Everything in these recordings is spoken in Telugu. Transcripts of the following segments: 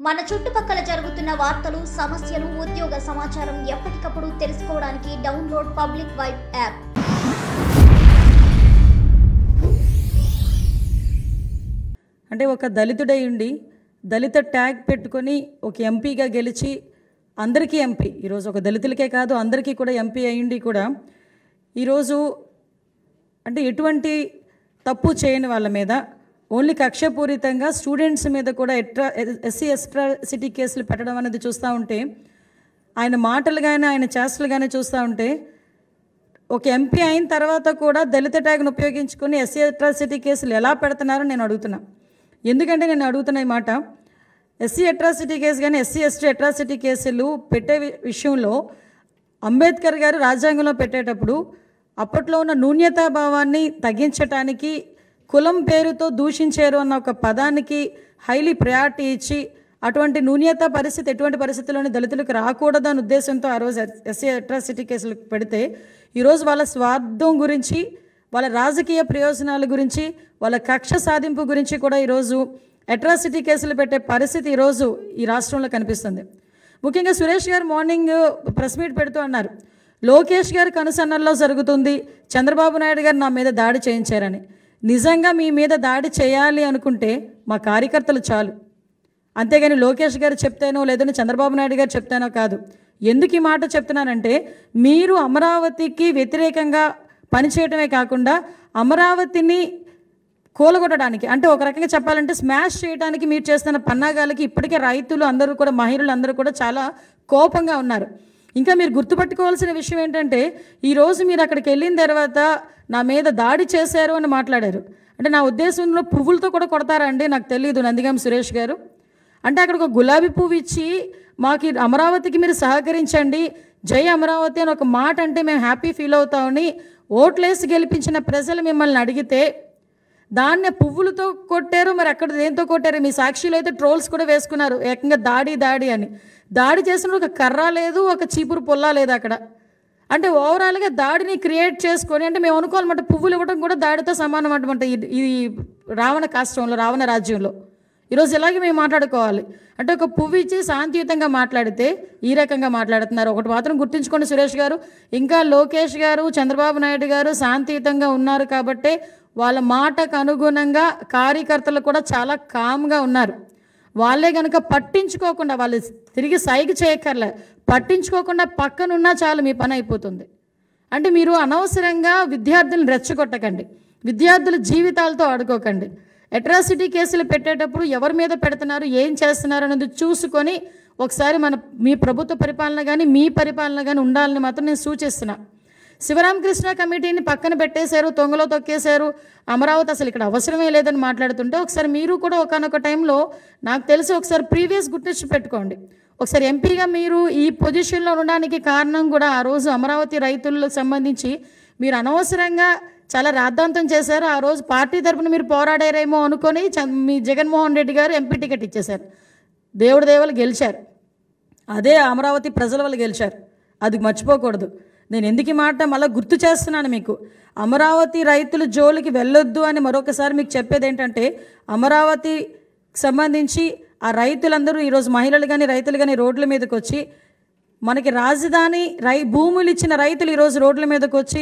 మన చుట్టుపక్కల జరుగుతున్న వార్తలు సమస్యలు ఉద్యోగ సమాచారం ఎప్పటికప్పుడు తెలుసుకోవడానికి డౌన్లోడ్ పబ్లిక్ వైబ్ యాప్ అంటే ఒక దళితుడై ఉండి దళిత ట్యాగ్ పెట్టుకొని ఒక ఎంపీగా గెలిచి అందరికీ ఎంపీ ఈరోజు ఒక దళితులకే కాదు అందరికీ కూడా ఎంపీ అయ్యిండి కూడా ఈరోజు అంటే ఎటువంటి తప్పు చేయని వాళ్ళ మీద ఓన్లీ కక్షపూరితంగా స్టూడెంట్స్ మీద కూడా ఎట్రా ఎస్సీ ఎస్ట్రాసిటీ కేసులు పెట్టడం అనేది చూస్తూ ఉంటే ఆయన మాటలు కానీ ఆయన చేష్టలు కానీ చూస్తూ ఉంటే ఒక ఎంపీ అయిన తర్వాత కూడా దళిత ట్యాగ్ను ఉపయోగించుకొని ఎస్సీ అట్రాసిటీ కేసులు ఎలా పెడుతున్నారో నేను అడుగుతున్నా ఎందుకంటే నేను అడుగుతున్న ఈ మాట ఎస్సీ అట్రాసిటీ కేసు కానీ ఎస్సీ ఎస్టీ అట్రాసిటీ కేసులు పెట్టే వి- విషయంలో అంబేద్కర్ గారు రాజ్యాంగంలో పెట్టేటప్పుడు అప్పట్లో ఉన్న న్యూన్యతాభావాన్ని తగ్గించటానికి కులం పేరుతో దూషించారు అన్న ఒక పదానికి హైలీ ప్రయారిటీ ఇచ్చి అటువంటి న్యూన్యత పరిస్థితి ఎటువంటి పరిస్థితుల్లోని దళితులకు రాకూడదు అనే ఉద్దేశంతో ఆ రోజు ఎస్సీ అట్రాసిటీ కేసులు పెడితే ఈరోజు వాళ్ళ స్వార్థం గురించి వాళ్ళ రాజకీయ ప్రయోజనాల గురించి వాళ్ళ కక్ష సాధింపు గురించి కూడా ఈరోజు అట్రాసిటీ కేసులు పెట్టే పరిస్థితి ఈరోజు ఈ రాష్ట్రంలో కనిపిస్తుంది ముఖ్యంగా సురేష్ గారు మార్నింగ్ ప్రెస్ మీట్ పెడుతూ అన్నారు లోకేష్ గారి కనుసన్నల్లో జరుగుతుంది చంద్రబాబు నాయుడు గారు నా మీద దాడి చేయించారని నిజంగా మీ మీద దాడి చేయాలి అనుకుంటే మా కార్యకర్తలు చాలు అంతేగాని లోకేష్ గారు చెప్తేనో లేదని చంద్రబాబు నాయుడు గారు చెప్తేనో కాదు ఎందుకు ఈ మాట చెప్తున్నానంటే మీరు అమరావతికి వ్యతిరేకంగా పనిచేయటమే కాకుండా అమరావతిని కూలగొట్టడానికి అంటే ఒక రకంగా చెప్పాలంటే స్మాష్ చేయడానికి మీరు చేస్తున్న పన్నాగాలకి ఇప్పటికే రైతులు అందరూ కూడా మహిళలు అందరూ కూడా చాలా కోపంగా ఉన్నారు ఇంకా మీరు గుర్తుపట్టుకోవాల్సిన విషయం ఏంటంటే ఈరోజు మీరు అక్కడికి వెళ్ళిన తర్వాత నా మీద దాడి చేశారు అని మాట్లాడారు అంటే నా ఉద్దేశంలో పువ్వులతో కూడా కొడతారా అండి నాకు తెలియదు నందిగం సురేష్ గారు అంటే అక్కడ ఒక గులాబీ పువ్వు ఇచ్చి మాకు ఈ అమరావతికి మీరు సహకరించండి జై అమరావతి అని ఒక మాట అంటే మేము హ్యాపీ ఫీల్ అవుతామని ఓట్లేసి గెలిపించిన ప్రజలు మిమ్మల్ని అడిగితే దాన్ని పువ్వులతో కొట్టారు మరి అక్కడ దేంతో కొట్టారు మీ సాక్షిలో అయితే ట్రోల్స్ కూడా వేసుకున్నారు ఏకంగా దాడి దాడి అని దాడి చేసిన ఒక కర్ర లేదు ఒక చీపురు పొల్ల లేదు అక్కడ అంటే ఓవరాల్గా దాడిని క్రియేట్ చేసుకొని అంటే మేము అనుకోవాలన్నమాట పువ్వులు ఇవ్వడం కూడా దాడితో సమానం అనమాట ఈ- ఈ రావణ కాష్టంలో రావణ రాజ్యంలో ఈరోజు ఇలాగే మేము మాట్లాడుకోవాలి అంటే ఒక పువ్వు ఇచ్చి శాంతియుతంగా మాట్లాడితే ఈ రకంగా మాట్లాడుతున్నారు ఒకటి మాత్రం గుర్తుంచుకోండి సురేష్ గారు ఇంకా లోకేష్ గారు చంద్రబాబు నాయుడు గారు శాంతియుతంగా ఉన్నారు కాబట్టే వాళ్ళ మాటకు అనుగుణంగా కార్యకర్తలు కూడా చాలా కామ్గా ఉన్నారు వాళ్ళే కనుక పట్టించుకోకుండా వాళ్ళు తిరిగి సైగ చేయక్కర్లే పట్టించుకోకుండా పక్కనున్నా చాలు మీ పని అయిపోతుంది అంటే మీరు అనవసరంగా విద్యార్థులను రెచ్చగొట్టకండి విద్యార్థుల జీవితాలతో ఆడుకోకండి అట్రాసిటీ కేసులు పెట్టేటప్పుడు ఎవరి మీద పెడుతున్నారు ఏం చేస్తున్నారు అనేది చూసుకొని ఒకసారి మన మీ ప్రభుత్వ పరిపాలన కానీ మీ పరిపాలన కానీ ఉండాలని మాత్రం నేను సూచిస్తున్నా శివరామకృష్ణ కమిటీని పక్కన పెట్టేశారు తొంగలో తొక్కేశారు అమరావతి అసలు ఇక్కడ అవసరమే లేదని మాట్లాడుతుంటే ఒకసారి మీరు కూడా ఒకనొక టైంలో నాకు తెలిసి ఒకసారి ప్రీవియస్ గుర్తించి పెట్టుకోండి ఒకసారి ఎంపీగా మీరు ఈ పొజిషన్లో ఉండడానికి కారణం కూడా ఆ రోజు అమరావతి రైతులకు సంబంధించి మీరు అనవసరంగా చాలా రాద్ధాంతం చేశారు ఆ రోజు పార్టీ తరపున మీరు పోరాడారేమో అనుకొని చ- మీ జగన్మోహన్ రెడ్డి గారు ఎంపీ టికెట్ ఇచ్చేశారు దేవుడి దేవులు గెలిచారు అదే అమరావతి ప్రజల వల్ల గెలిచారు అది మర్చిపోకూడదు నేను ఎందుకు ఈ మాట మళ్ళీ గుర్తు చేస్తున్నాను మీకు అమరావతి రైతుల జోలికి వెళ్ళొద్దు అని మరొకసారి మీకు చెప్పేది ఏంటంటే అమరావతికి సంబంధించి ఆ రైతులందరూ ఈరోజు మహిళలు కానీ రైతులు కానీ రోడ్ల మీదకి వచ్చి మనకి రాజధాని రై భూములు ఇచ్చిన రైతులు ఈరోజు రోడ్ల మీదకి వచ్చి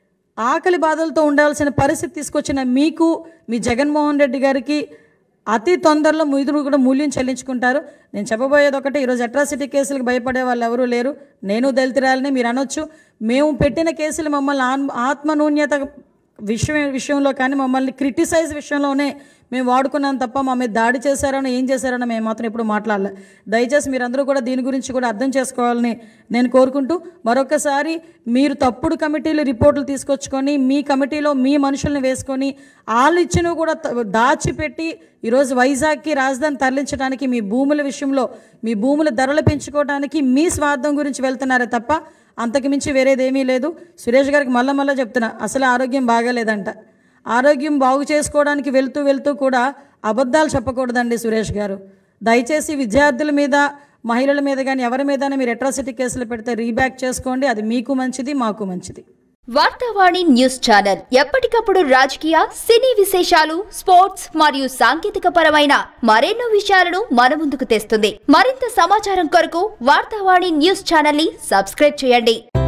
ఆకలి బాధలతో ఉండాల్సిన పరిస్థితి తీసుకొచ్చిన మీకు మీ జగన్మోహన్ రెడ్డి గారికి అతి తొందరలో మీరు కూడా మూల్యం చెల్లించుకుంటారు నేను చెప్పబోయేది ఒకటి ఈరోజు అట్రాసిటీ కేసులకు భయపడే వాళ్ళు ఎవరూ లేరు నేను దళితురాలని మీరు అనొచ్చు మేము పెట్టిన కేసులు మమ్మల్ని ఆన్- ఆత్మనూన్యత విషయం విషయంలో కానీ మమ్మల్ని క్రిటిసైజ్ విషయంలోనే మేము వాడుకున్నాం తప్ప మా మీద దాడి చేశారనో ఏం చేశారనో మేము మాత్రం ఎప్పుడు మాట్లాడలే దయచేసి మీరందరూ కూడా దీని గురించి కూడా అర్థం చేసుకోవాలని నేను కోరుకుంటూ మరొకసారి మీరు తప్పుడు కమిటీలు రిపోర్టులు తీసుకొచ్చుకొని మీ కమిటీలో మీ మనుషుల్ని వేసుకొని వాళ్ళు ఇచ్చినవి కూడా త- దాచిపెట్టి ఈరోజు వైజాగ్కి రాజధాని తరలించడానికి మీ భూముల విషయంలో మీ భూముల ధరలు పెంచుకోవడానికి మీ స్వార్థం గురించి వెళ్తున్నారే తప్ప అంతకు మించి వేరేదేమీ లేదు సురేష్ గారికి మళ్ళా మళ్ళీ చెప్తున్నా అసలు ఆరోగ్యం బాగాలేదంట ఆరోగ్యం బాగు చేసుకోవడానికి వెళ్తూ వెళ్తూ కూడా అబద్ధాలు చెప్పకూడదండి సురేష్ గారు దయచేసి విద్యార్థుల మీద మహిళల మీద కానీ ఎవరి మీద మీరు అట్రాసిటీ కేసులు పెడితే రీబ్యాక్ చేసుకోండి అది మీకు మంచిది మాకు మంచిది వార్తావాణి న్యూస్ ఛానల్ ఎప్పటికప్పుడు రాజకీయ సినీ విశేషాలు స్పోర్ట్స్ మరియు సాంకేతిక పరమైన మరెన్నో విషయాలను మన ముందుకు తెస్తుంది మరింత సమాచారం కొరకు వార్తావాణి న్యూస్ ఛానల్ ని సబ్స్క్రైబ్ చేయండి